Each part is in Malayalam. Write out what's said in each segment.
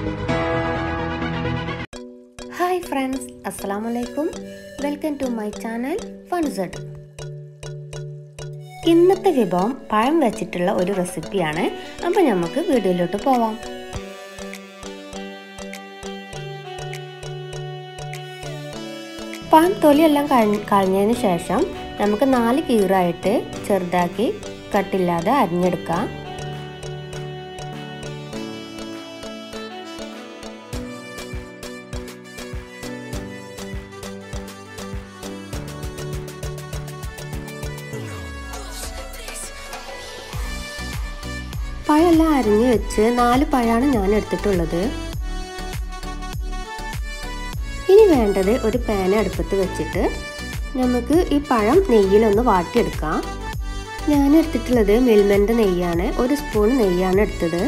ഹായ് ഫ്രണ്ട്സ് അസ്സലാമു അലൈക്കും വെൽക്കം ടു മൈ ചാനൽ ഫൺസഡ് ഇന്നത്തെ വിഭവം പഴം വെച്ചിട്ടുള്ള ഒരു റെസിപ്പിയാണ് അപ്പോൾ നമുക്ക് വീഡിയോയിലോട്ട് പോവാം പഴം തൊലിയെല്ലാം കഴി കളഞ്ഞതിന് ശേഷം നമുക്ക് നാല് കീറായിട്ട് ചെറുതാക്കി കട്ടില്ലാതെ അരിഞ്ഞെടുക്കാം പഴമെല്ലാം അരിഞ്ഞ് വെച്ച് നാല് പഴമാണ് ഞാൻ എടുത്തിട്ടുള്ളത് ഇനി വേണ്ടത് ഒരു പാൻ അടുപ്പത്ത് വെച്ചിട്ട് നമുക്ക് ഈ പഴം നെയ്യിലൊന്ന് വാട്ടിയെടുക്കാം ഞാൻ എടുത്തിട്ടുള്ളത് മിൽമൻ്റെ നെയ്യാണ് ഒരു സ്പൂൺ നെയ്യാണ് എടുത്തത്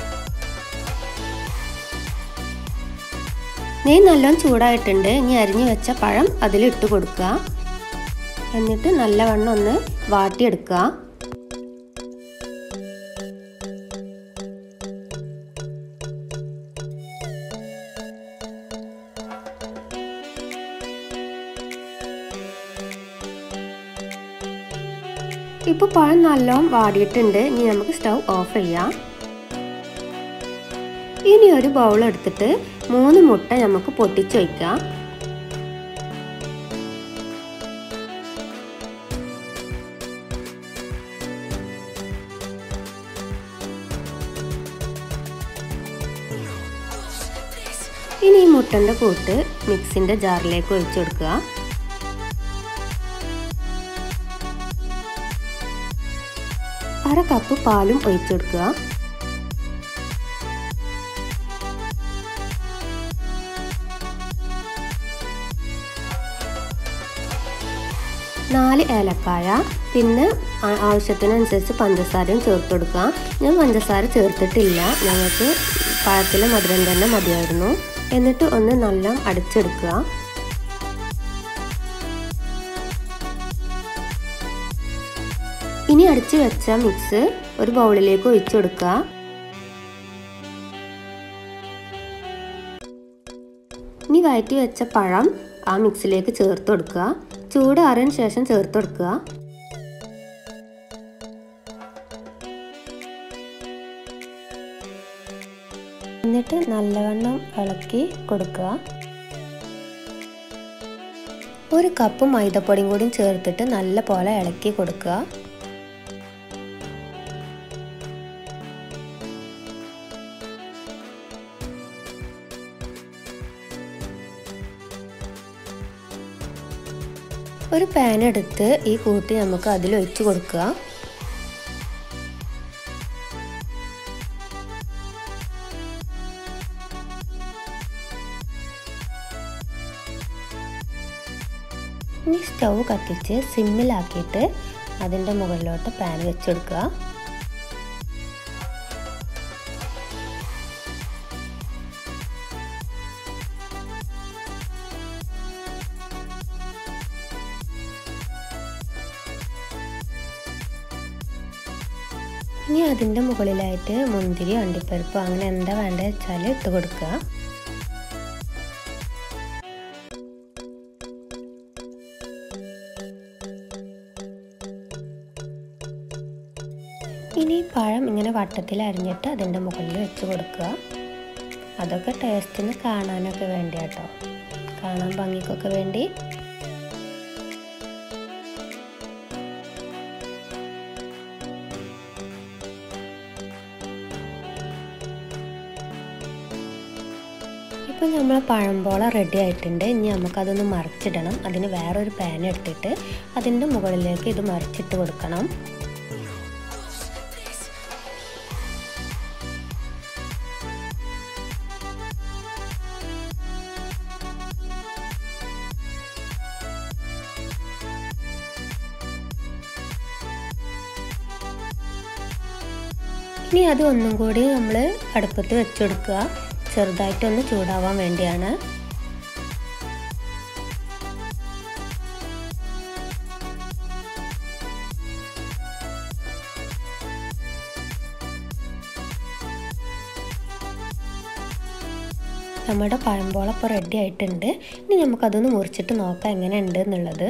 നെയ്യ് നല്ലോണം ചൂടായിട്ടുണ്ട് ഇനി അരിഞ്ഞു വെച്ച പഴം അതിലിട്ട് കൊടുക്കുക എന്നിട്ട് നല്ലവണ്ണം ഒന്ന് വാട്ടിയെടുക്കുക ഇപ്പോൾ പഴം നല്ലോണം വാടിയിട്ടുണ്ട് ഇനി നമുക്ക് സ്റ്റൗ ഓഫ് ചെയ്യാം ഇനി ഒരു ബൗൾ എടുത്തിട്ട് മൂന്ന് മുട്ട നമുക്ക് പൊട്ടിച്ച് വയ്ക്കാം ഇനി ഈ മുട്ടൻ്റെ കൂട്ട് മിക്സിൻ്റെ ജാറിലേക്ക് ഒഴിച്ചു കൊടുക്കുക അര കപ്പ് പാലും ഒഴിച്ചു കൊടുക്കുക നാല് ഏലക്കായ പിന്നെ ആവശ്യത്തിനനുസരിച്ച് പഞ്ചസാരയും ചേർത്ത് കൊടുക്കുക ഞാൻ പഞ്ചസാര ചേർത്തിട്ടില്ല ഞങ്ങൾക്ക് പഴത്തിലെ മധുരം തന്നെ മതിയായിരുന്നു എന്നിട്ട് ഒന്ന് നല്ല അടിച്ചെടുക്കുക ഇനി അടിച്ചു വെച്ച മിക്സ് ഒരു ബൗളിലേക്ക് ഒഴിച്ചു കൊടുക്കുക ഇനി വയറ്റി വെച്ച പഴം ആ മിക്സിലേക്ക് ചേർത്ത് കൊടുക്കുക ചൂടാറിയതിന് ശേഷം ചേർത്ത് കൊടുക്കുക എന്നിട്ട് നല്ലവണ്ണം ഇളക്കി കൊടുക്കുക ഒരു കപ്പ് മൈദപ്പൊടിയും കൂടി ചേർത്തിട്ട് നല്ല പോലെ ഇളക്കി കൊടുക്കുക ഒരു പാൻ എടുത്ത് ഈ കൂട്ടി നമുക്ക് അതിൽ ഒഴിച്ചു കൊടുക്കുക ഇനി സ്റ്റൗ കത്തിച്ച് സിമ്മിലാക്കിയിട്ട് അതിൻ്റെ മുകളിലോട്ട് പാൻ വെച്ചെടുക്കുക ഇനി അതിൻ്റെ മുകളിലായിട്ട് മുന്തിരി അണ്ടിപ്പരിപ്പ് അങ്ങനെ എന്താ വേണ്ടത് വെച്ചാൽ ഇട്ട് കൊടുക്കുക ഇനി പഴം ഇങ്ങനെ വട്ടത്തിൽ അരിഞ്ഞിട്ട് അതിൻ്റെ മുകളിൽ വെച്ച് കൊടുക്കുക അതൊക്കെ ടേസ്റ്റിന് കാണാനൊക്കെ വേണ്ടി കേട്ടോ കാണാൻ ഭംഗിക്കൊക്കെ വേണ്ടി ഇപ്പോൾ നമ്മൾ പഴംപോള റെഡി ആയിട്ടുണ്ട് ഇനി നമുക്കതൊന്ന് മറിച്ചിടണം അതിന് വേറൊരു പാൻ എടുത്തിട്ട് അതിൻ്റെ മുകളിലേക്ക് ഇത് മറിച്ചിട്ട് കൊടുക്കണം ഇനി അത് ഒന്നും കൂടി നമ്മൾ അടുപ്പത്ത് വെച്ചെടുക്കുക ചെറുതായിട്ടൊന്ന് ചൂടാവാൻ വേണ്ടിയാണ് നമ്മുടെ പഴംപോളപ്പോൾ റെഡി ആയിട്ടുണ്ട് ഇനി നമുക്കതൊന്ന് മുറിച്ചിട്ട് നോക്കാം എങ്ങനെ ഉണ്ട് എന്നുള്ളത്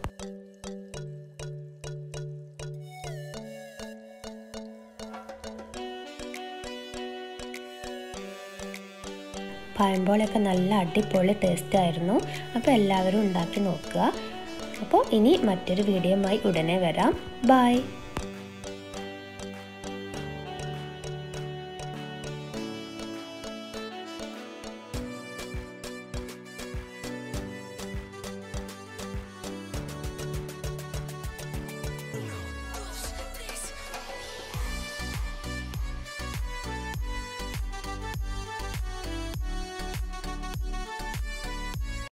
പഴംപോളയൊക്കെ നല്ല അടിപൊളി ടേസ്റ്റ് ആയിരുന്നു അപ്പോൾ എല്ലാവരും ഉണ്ടാക്കി നോക്കുക അപ്പോൾ ഇനി മറ്റൊരു വീഡിയോയുമായി ഉടനെ വരാം ബായ്